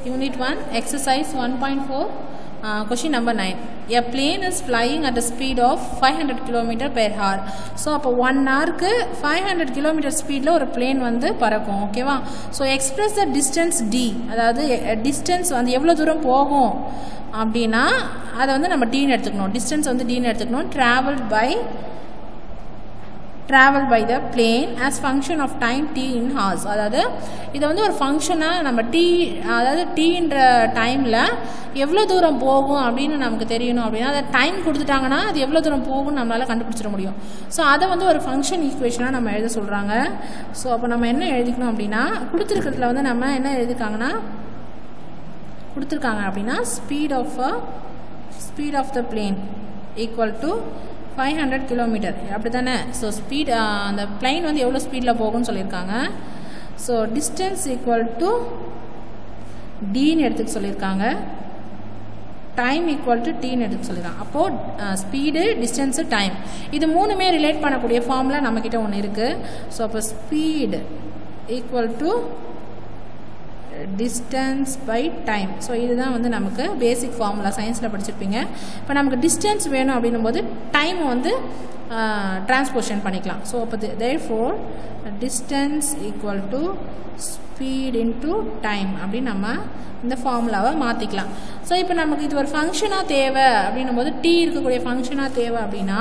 Unit 1, exercise 1.4, uh, question number 9. A plane is flying at a speed of 500 km per hour. So அப்போ one ஹவருக்கு five hundred kilometer ஸ்பீடில் ஒரு plane வந்து பறக்கும் ஓகேவா so express the distance D அதாவது distance வந்து எவ்வளோ தூரம் போகும் அப்படின்னா அதை வந்து நம்ம டீன்னு எடுத்துக்கணும் டிஸ்டன்ஸ் வந்து டீன்னு எடுத்துக்கணும் travel by travel by the plane as function of time T in hours அதாவது இதை வந்து ஒரு ஃபங்க்ஷனாக நம்ம டி அதாவது டீன்ற டைமில் எவ்வளோ தூரம் போகும் அப்படின்னு நமக்கு தெரியணும் அப்படின்னா அதை டைம் கொடுத்துட்டாங்கன்னா அது எவ்வளோ தூரம் போகும்னு நம்மளால் கண்டுபிடிச்சிட முடியும் ஸோ அதை வந்து ஒரு ஃபங்க்ஷன் ஈக்குவேஷனாக நம்ம எழுத சொல்கிறாங்க ஸோ அப்போ நம்ம என்ன எழுதிக்கணும் அப்படின்னா கொடுத்துருக்கிறதுல வந்து நம்ம என்ன எழுதிருக்காங்கன்னா கொடுத்துருக்காங்க அப்படின்னா speed of a speed of the plane equal to five hundred kilometer அப்படி தானே ஸோ ஸ்பீட் அந்த பிளைன் வந்து எவ்வளோ ஸ்பீடில் போகும்னு சொல்லியிருக்காங்க ஸோ டிஸ்டன்ஸ் ஈக்குவல் டு டின்னு எடுத்துக்க சொல்லியிருக்காங்க டைம் ஈக்குவல் டு டீன்னு எடுத்து சொல்லியிருக்காங்க அப்போது ஸ்பீடு டிஸ்டன்ஸு டைம் இது மூணுமே ரிலேட் பண்ணக்கூடிய ஃபார்மில் நம்மக்கிட்ட ஒன்று இருக்குது ஸோ அப்போ speed equal to distance by time so இதுதான் வந்து நமக்கு பேசிக் ஃபார்முலா சயின்ஸில் படிச்சிருப்பீங்க இப்போ நமக்கு டிஸ்டன்ஸ் வேணும் அப்படின்னும் போது டைம் வந்து டிரான்ஸ்போர்ஷன் பண்ணிக்கலாம் ஸோ அப்போ therefore distance equal to speed into time அப்படின்னு நம்ம இந்த ஃபார்முலாவை மாற்றிக்கலாம் ஸோ இப்போ நமக்கு இது ஒரு ஃபங்க்ஷனாக தேவை அப்படின்னும் போது டி இருக்கக்கூடிய ஃபங்க்ஷனாக தேவை அப்படின்னா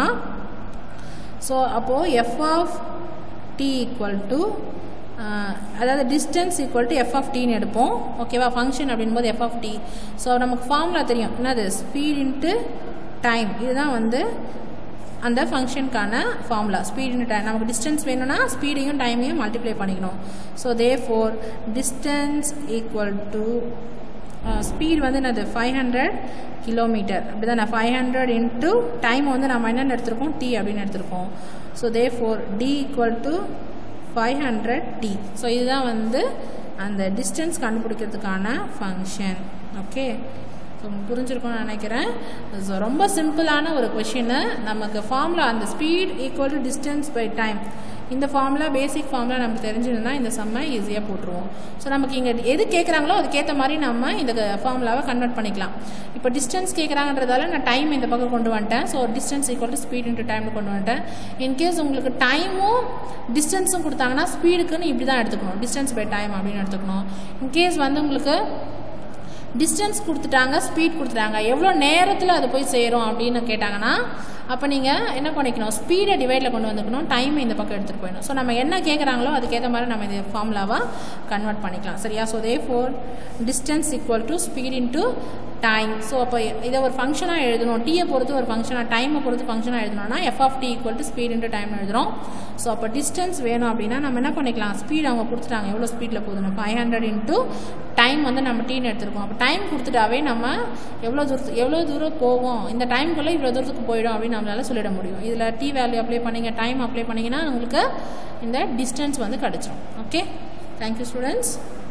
ஸோ அப்போது F of T equal to அதாவது distance equal to F of டின்னு எடுப்போம் ஓகேவா ஃபங்க்ஷன் அப்படின்போது எஃப் ஆஃப் டி ஸோ நமக்கு ஃபார்முலா தெரியும் என்னது ஸ்பீட் இன்ட்டு டைம் இதுதான் வந்து அந்த ஃபங்க்ஷனுக்கான ஃபார்முலா ஸ்பீட் இன்ட்டு டைம் நமக்கு டிஸ்டன்ஸ் வேணும்னா ஸ்பீடையும் டைமையும் மல்டிப்ளை பண்ணிக்கணும் so therefore distance equal to speed வந்து என்னது ஃபைவ் ஹண்ட்ரட் கிலோமீட்டர் அப்படி தான் ஃபைவ் ஹண்ட்ரட் இன்ட்டு டைம் வந்து நம்ம என்னென்னு எடுத்திருக்கோம் டி அப்படின்னு எடுத்திருக்கோம் so therefore T equal to five hundred T so இதுதான் வந்து அந்த டிஸ்டன்ஸ் கண்டுபிடிக்கிறதுக்கான ஃபங்க்ஷன் ஓகே ஸோ புரிஞ்சிருக்கும்னு நினைக்கிறேன் ஸோ ரொம்ப சிம்பிளான ஒரு கொஷின்னு நமக்கு ஃபார்முலா அந்த speed equal to distance by time இந்த ஃபார்முலா பேசிக் ஃபார்முலா நமக்கு தெரிஞ்சிருந்தா இந்த செம்மை ஈஸியாக போட்டுருவோம் ஸோ நமக்கு இங்கே எது கேட்குறாங்களோ அதுக்கேற்ற மாதிரி நம்ம இந்த ஃபார்முலாவை கன்வெர்ட் பண்ணிக்கலாம் இப்போ டிஸ்டன்ஸ் கேட்குறாங்கன்றதால நான் டைம் இந்த பக்கம் கொண்டு வந்துட்டேன் so distance equal to speed into டைம்னு கொண்டு வந்துட்டேன் இன்கேஸ் உங்களுக்கு டைமும் டிஸ்டன்ஸும் கொடுத்தாங்கன்னா ஸ்பீடுக்குன்னு இப்படி தான் எடுத்துக்கணும் டிஸ்டன்ஸ் பை டைம் அப்படின்னு எடுத்துக்கணும் இன்கேஸ் வந்து உங்களுக்கு டிஸ்டன்ஸ் கொடுத்துட்டாங்க ஸ்பீட் கொடுத்துட்டாங்க எவ்வளோ நேரத்தில் அது போய் சேரும் அப்படின்னு கேட்டாங்கன்னா அப்போ நீங்கள் என்ன பண்ணிக்கணும் ஸ்பீடை டிவைடில் கொண்டு வந்துக்கணும் டைம் இந்த பக்கம் எடுத்துகிட்டு போயிடணும் ஸோ நம்ம என்ன கேட்குறாங்களோ அதுக்கேற்ற மாதிரி நம்ம இது ஃபார்முலாவாக கன்வெர்ட் பண்ணிக்கலாம் சரியா so therefore distance equal to speed into time so அப்போ இதை ஒரு ஃபங்க்ஷனாக எழுதணும் டீயை பொறுத்து ஒரு ஃபங்க்ஷனாக டைமை பொறுத்து ஃபங்க்ஷனாக எழுதணும்னா F of T equal to speed into time எழுதுறோம் ஸோ அப்போ டிஸ்டன்ஸ் வேணும் அப்படின்னா நம்ம என்ன பண்ணிக்கலாம் ஸ்பீட் அவங்க கொடுத்துட்டாங்க எவ்வளோ ஸ்பீடில் போதும் ஃபைவ் ஹண்ட்ரட் இன்ட்டு டைம் வந்து நம்ம டீன்னு எடுத்துருக்கோம் அப்போ டைம் கொடுத்துட்டாவே நம்ம எவ்வளோ தூரத்து எவ்வளோ தூரம் போகும் இந்த டைமுக்குள்ளே இவ்வளோ தூரத்துக்கு போயிடும் அப்படின்னு நம்மளால சொல்லிட முடியும் இதில் டி வேல்யூ அப்ளை பண்ணிங்க டைம் அப்ளை பண்ணிங்கன்னா உங்களுக்கு இந்த டிஸ்டன்ஸ் வந்து கிடச்சிரும் ஓகே தேங்க்யூ ஸ்டூடெண்ட்ஸ்